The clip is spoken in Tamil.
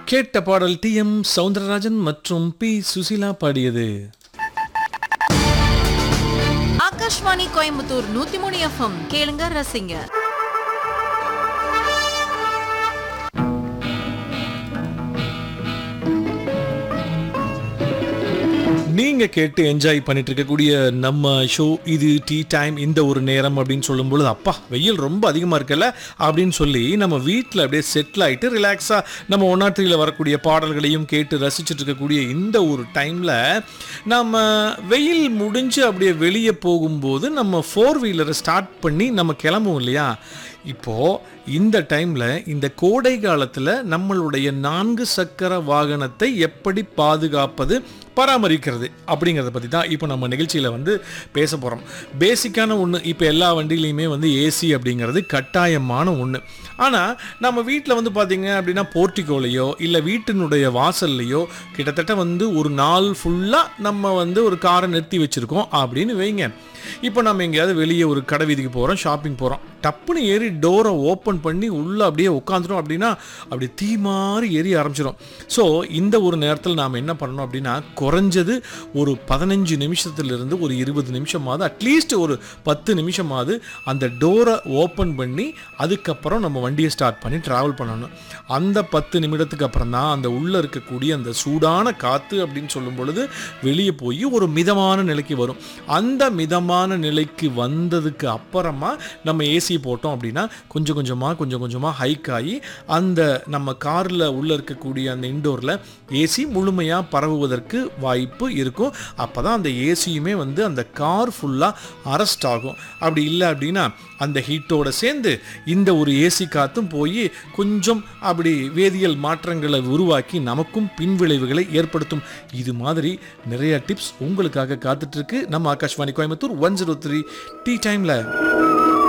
கேட்ட பாடல் டி எம் சவுந்தரராஜன் மற்றும் பி சுசிலா பாடியது ஆகாஷ்வாணி கோயம்புத்தூர் நூத்தி மூணு எஃப்எம் கேளுங்க ரசிங்க நீங்க கேட்டு என்ஜாய் பண்ணிட்டு இருக்கக்கூடிய நம்ம ஷோ இது டீ டைம் இந்த ஒரு நேரம் அப்படின்னு சொல்லும் பொழுது அப்பா வெயில் ரொம்ப அதிகமா இருக்குல்ல அப்படின்னு சொல்லி நம்ம வீட்டில் அப்படியே செட்டில் ஆயிட்டு ரிலாக்ஸா நம்ம ஒன் நாட் த்ரீல வரக்கூடிய பாடல்களையும் கேட்டு ரசிச்சுட்டு இருக்கக்கூடிய இந்த ஒரு டைம்ல நம்ம வெயில் முடிஞ்சு அப்படியே வெளியே போகும்போது நம்ம ஃபோர் வீலரை ஸ்டார்ட் பண்ணி நம்ம கிளம்புவோம் இல்லையா இப்போ இந்த டைம்ல இந்த கோடை காலத்துல நம்மளுடைய நான்கு சக்கர வாகனத்தை எப்படி பாதுகாப்பது பராமரிக்கிறது அப்படிங்கிறத பற்றி தான் இப்போ நம்ம நிகழ்ச்சியில் வந்து பேச போகிறோம் பேசிக்கான ஒன்று இப்போ எல்லா வண்டியிலையுமே வந்து ஏசி அப்படிங்கிறது கட்டாயமான ஒன்று ஆனால் நம்ம வீட்டில் வந்து பார்த்தீங்க அப்படின்னா போர்ட்டிகோலையோ இல்லை வீட்டினுடைய வாசல்லையோ கிட்டத்தட்ட வந்து ஒரு நாள் ஃபுல்லாக நம்ம வந்து ஒரு காரை நிறுத்தி வச்சுருக்கோம் அப்படின்னு வைங்க இப்போ நம்ம எங்கேயாவது வெளியே ஒரு கடை வீதிக்கு போகிறோம் ஷாப்பிங் போகிறோம் டப்புன்னு ஏறி டோரை ஓப்பன் பண்ணி உள்ளே அப்படியே உட்காந்துட்டோம் அப்படின்னா அப்படி தீ மாதிரி எரிய ஆரம்பிச்சிடும் ஸோ இந்த ஒரு நேரத்தில் நாம் என்ன பண்ணணும் அப்படின்னா குறைஞ்சது ஒரு பதினஞ்சு நிமிஷத்துலேருந்து ஒரு இருபது நிமிஷமாவது அட்லீஸ்ட் ஒரு பத்து நிமிஷமாவது அந்த டோரை ஓப்பன் பண்ணி அதுக்கப்புறம் நம்ம வண்டியை ஸ்டார்ட் பண்ணி ட்ராவல் பண்ணணும் அந்த பத்து நிமிடத்துக்கு அப்புறம் தான் அந்த உள்ளே இருக்கக்கூடிய அந்த சூடான காற்று அப்படின்னு சொல்லும் பொழுது வெளியே போய் ஒரு மிதமான நிலைக்கு வரும் அந்த மிதமான நிலைக்கு வந்ததுக்கு அப்புறமா நம்ம ஏசி போட்டோம் அப்படின்னா கொஞ்சம் கொஞ்சமாக கொஞ்சம் கொஞ்சமாக ஹைக் ஆகி அந்த நம்ம காரில் உள்ளே இருக்கக்கூடிய அந்த இன்டோரில் ஏசி முழுமையாக பரவுவதற்கு வாய்ப்பு இருக்கும் அப்போ தான் அந்த ஏசியுமே வந்து அந்த கார் ஃபுல்லாக அரெஸ்ட் ஆகும் அப்படி இல்லை அப்படின்னா அந்த ஹீட்டோட சேர்ந்து இந்த ஒரு ஏசி காத்தும் போய் கொஞ்சம் அப்படி வேதியியல் மாற்றங்களை உருவாக்கி நமக்கும் பின்விளைவுகளை ஏற்படுத்தும் இது மாதிரி நிறைய டிப்ஸ் உங்களுக்காக காத்துட்டு இருக்கு நம்ம Akashvani Coimbatore one zero three tea டைமில்